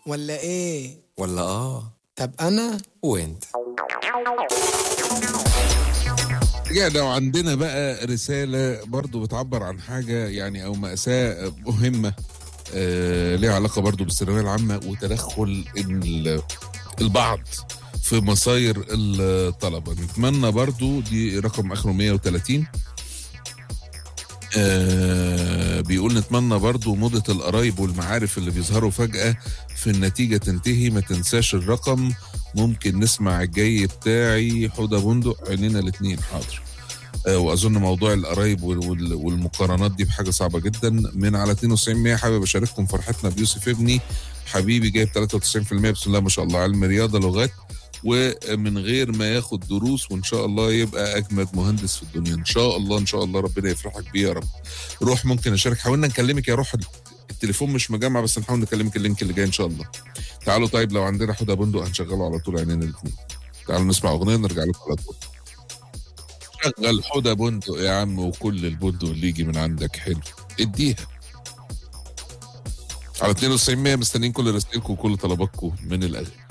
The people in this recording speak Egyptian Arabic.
ولا ايه ولا اه طب انا وانت رجعنا وعندنا بقى رسالة برضو بتعبر عن حاجة يعني أو مأساة مهمة آه ليها علاقة برضو بالثانوية العامة وتدخل ال- البعض في مصاير الطلبة نتمنى برضو دي رقم آخره 130 آه بيقول نتمنى برضو موضة القرايب والمعارف اللي بيظهروا فجأة في النتيجة تنتهي ما تنساش الرقم ممكن نسمع الجاي بتاعي حوضة بندق عينينا الاتنين حاضر آه، واظن موضوع القرايب وال- وال- والمقارنات دي بحاجه صعبه جدا من على 92 100 حابب اشارككم فرحتنا بيوسف ابني حبيبي جايب 93% بسم الله ما شاء الله علم رياضه لغات ومن غير ما ياخد دروس وان شاء الله يبقى اجمد مهندس في الدنيا ان شاء الله ان شاء الله ربنا يفرحك بيه يا رب روح ممكن اشارك حاولنا نكلمك يا روح التليفون مش مجمع بس نحاول نكلمك اللينك اللي جاي ان شاء الله تعالوا طيب لو عندنا حوضه بندق هنشغله على طول عينينا الاثنين تعالوا نسمع اغنيه نرجع لكم على طول شغل حوضه بندق يا عم وكل البندق اللي يجي من عندك حلو اديها على 92 100 مستنيين كل رسائلكم وكل طلباتكم من الاغاني